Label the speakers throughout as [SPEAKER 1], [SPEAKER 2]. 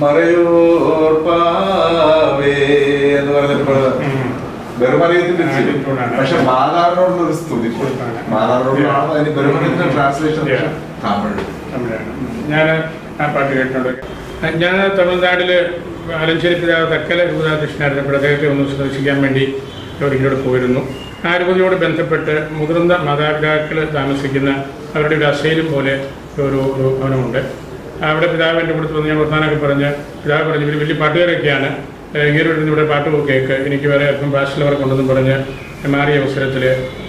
[SPEAKER 1] മറയൂർ പാവേ എന്ന് പറഞ്ഞപ്പോൾ ബെറുമറിയത്തിന്റെ
[SPEAKER 2] ആ, ഇപ്പോഴാണ്.
[SPEAKER 1] പക്ഷെ മാതാവിനോടുള്ള ഒരു സ്തുതി
[SPEAKER 2] കൊടുത്താണ്.
[SPEAKER 1] മാതാവിനോടുള്ള അതിന് ബെറുമറിയത്തിന്റെ ട്രാൻസ്ലേഷൻ
[SPEAKER 2] Yeah.
[SPEAKER 1] തമിഴ്
[SPEAKER 2] തമിഴാണ് ഞാൻ ആ പാട്ട് കേട്ടിട്ടുണ്ട് ഞാൻ തമിഴ്നാട്ടിൽ ആലഞ്ചേരി പിതാവ് തക്കല രൂപതാധ്യക്ഷനായിരുന്നപ്പോൾ അദ്ദേഹത്തെ ഒന്ന് സന്ദർശിക്കാൻ വേണ്ടി ഒരിക്കലോട് പോയിരുന്നു ആ രൂപതയോട് ബന്ധപ്പെട്ട് മുതിർന്ന മാതാപിതാക്കൾ താമസിക്കുന്ന അവരുടെ ഒരു അസൈലും പോലെ ഒരു ഒരു ഭവനമുണ്ട് അവിടെ പിതാവ് എൻ്റെ കൂടെ വന്ന് ഞാൻ വർത്താനൊക്കെ പറഞ്ഞ് പിതാവ് പറഞ്ഞു ഇവർ വലിയ പാട്ടുകാരൊക്കെയാണ് ഏഹ് ഇങ്ങനെ ഒരു ഇവിടെ പാട്ട് കേൾക്ക് എനിക്ക് വേറെ അല്പം ബാച്ചിലർ വർക്ക് ഉണ്ടെന്നും പറഞ്ഞ് മാറിയ അവസരത്തിൽ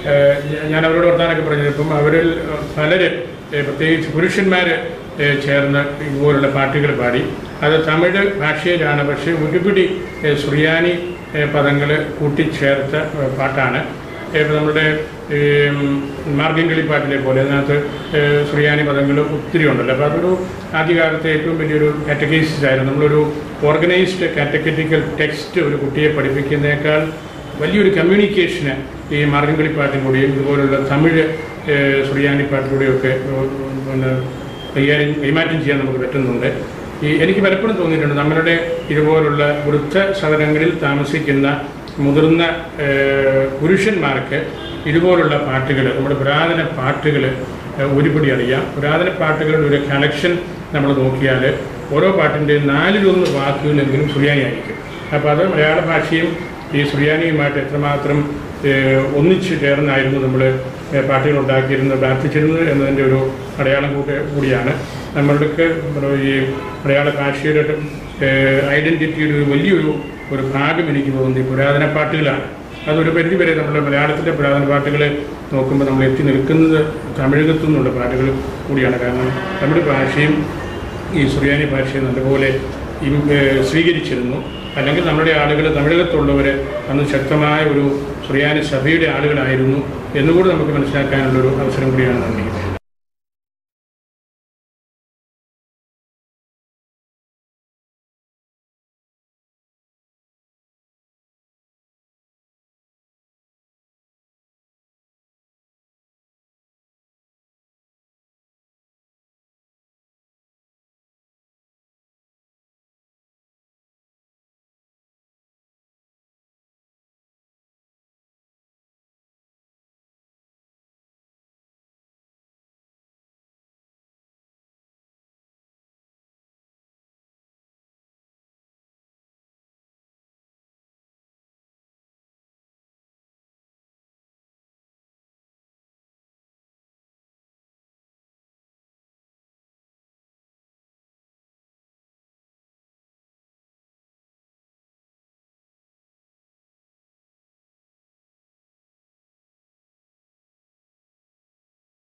[SPEAKER 2] ഞാൻ അവരോട് വർത്താനൊക്കെ പറഞ്ഞത് ഇപ്പം അവരിൽ പലര് ഏഹ് പ്രത്യേകിച്ച് പുരുഷന്മാർ ചേർന്ന് ഇതുപോലുള്ള പാട്ടുകൾ പാടി അത് തമിഴ് ഭാഷയിലാണ് പക്ഷേ ഒരുപിടി ഏഹ് സുറിയാനി പദങ്ങൾ കൂട്ടിച്ചേർത്ത ഏഹ് പാട്ടാണ് ഇപ്പം നമ്മുടെ ഈ മാർഗംകളി പാട്ടിലെ പോലെ അതിനകത്ത് ഏഹ് സുറിയാനി പദങ്ങൾ ഒത്തിരി ഉണ്ടല്ലോ അപ്പോൾ അതൊരു ആദ്യകാലത്തെ ഏറ്റവും വലിയൊരു കാറ്റഗൈസിസ് ആയിരുന്നു നമ്മളൊരു ഓർഗനൈസ്ഡ് കാറ്റഗറ്റിക്കൽ ടെക്സ്റ്റ് ഒരു കുട്ടിയെ പഠിപ്പിക്കുന്നതിനേക്കാൾ വലിയൊരു കമ്മ്യൂണിക്കേഷന് ഈ മാർഗംകളി പാട്ടിലൂടെയും ഇതുപോലുള്ള തമിഴ് ഏഹ് സുറിയാനി പാട്ടിലൂടെയും ഒക്കെ ഏഹ് പിന്നെ കൈകാര്യം കൈമാറ്റം ചെയ്യാൻ നമുക്ക് പറ്റുന്നുണ്ട് ഈ എനിക്ക് പലപ്പോഴും തോന്നിയിട്ടുണ്ട് നമ്മളുടെ ഇതുപോലുള്ള വൃദ്ധ സദനങ്ങളിൽ താമസിക്കുന്ന മുതിർന്ന ഏഹ്, പുരുഷന്മാർക്ക് ഇതുപോലുള്ള പാട്ടുകൾ നമ്മുടെ പുരാതന പാട്ടുകൾ ഒരുപടി അറിയാം പുരാതന പാട്ടുകളുടെ ഒരു കളക്ഷൻ നമ്മൾ നോക്കിയാൽ ഓരോ പാട്ടിൻ്റെ നാലിലൊന്ന് വാക്കുകളെങ്കിലും സുറിയാനിയായിരിക്കും അപ്പോൾ അത് മലയാള ഭാഷയും ഈ സുറിയാനിയുമായിട്ട് എത്രമാത്രം ഏഹ്, ഒന്നിച്ച് ചേർന്നായിരുന്നു നമ്മൾ പാട്ടുകൾ ഉണ്ടാക്കിയിരുന്നത് പ്രാർത്ഥിച്ചിരുന്നത് എന്നതിൻ്റെ ഒരു അടയാളം കൂടി കൂടിയാണ് നമ്മൾക്ക് ഈ മലയാള ഭാഷയുടെ ഐഡൻറ്റിറ്റിയുടെ ഒരു വലിയൊരു ഒരു ഭാഗം എനിക്ക് തോന്നുന്നത് ഈ പുരാതന പാട്ടുകളാണ് അതൊരു പരിധി വരെ നമ്മൾ മലയാളത്തിലെ പുരാതന പാട്ടുകൾ നോക്കുമ്പോൾ നമ്മൾ എത്തി നിൽക്കുന്നത് തമിഴകത്തു നിന്നുള്ള പാട്ടുകൾ കൂടിയാണ് കാരണം തമിഴ് ഭാഷയും ഈ സുറിയാനി ഭാഷയെ നല്ലപോലെ ഇം- ഏഹ് സ്വീകരിച്ചിരുന്നു അല്ലെങ്കിൽ നമ്മുടെ ആളുകൾ തമിഴകത്തുള്ളവർ അന്ന് ശക്തമായ ഒരു സുറിയാനി സഭയുടെ ആളുകളായിരുന്നു എന്നുകൂടി നമുക്ക് മനസ്സിലാക്കാനുള്ളൊരു അവസരം കൂടിയാണ് നന്ദി